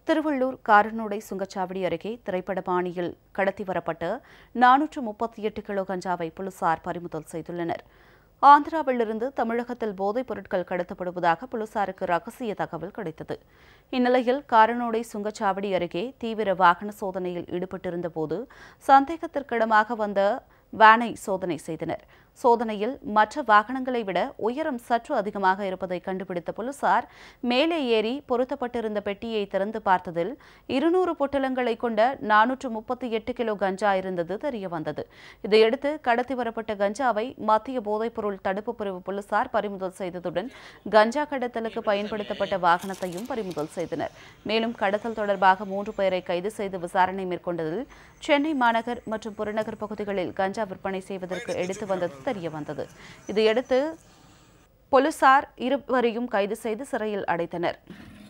திருவள்ளூர் காரனோடை சுங்கச்சாவடி அருகே திரைப்பட பாணியில் கடத்தி வரப்பட்ட நானூற்று முப்பத்தி எட்டு கிலோ கஞ்சாவை போலீசார் பறிமுதல் செய்துள்ளனர் ஆந்திராவிலிருந்து தமிழகத்தில் போதைப் பொருட்கள் கடத்தப்படுவதாக போலீசாருக்கு ரகசிய தகவல் கிடைத்தது இந்நிலையில் காரனோடை சுங்கச்சாவடி அருகே தீவிர வாகன சோதனையில் ஈடுபட்டிருந்த போது சந்தேகத்திற்கிடமாக வந்த வேனை சோதனை செய்தனர் சோதனையில் மற்ற வாகனங்களை விட உயரம் சற்று அதிகமாக இருப்பதை கண்டுபிடித்த போலீசார் மேலே ஏறி பொருத்தப்பட்டிருந்த பெட்டியை திறந்து பார்த்ததில் இருநூறு பொட்டலங்களை கொண்ட நானூற்று முப்பத்தி எட்டு கிலோ கஞ்சா இருந்தது தெரியவந்தது இதையடுத்து கடத்தி வரப்பட்ட கஞ்சாவை மத்திய போதைப்பொருள் தடுப்பு பிரிவு போலீசார் பறிமுதல் செய்ததுடன் கஞ்சா கடத்தலுக்கு பயன்படுத்தப்பட்ட வாகனத்தையும் பறிமுதல் செய்தனர் மேலும் கடத்தல் தொடர்பாக மூன்று பேரை கைது செய்து விசாரணை மேற்கொண்டதில் சென்னை மாநகர் மற்றும் புறநகர் பகுதிகளில் கஞ்சா விற்பனை செய்வதற்கு எடுத்து வந்தது தெரியவந்தது இதையடுத்து போலீசார் இருவரையும் கைது செய்து சிறையில் அடைத்தனர்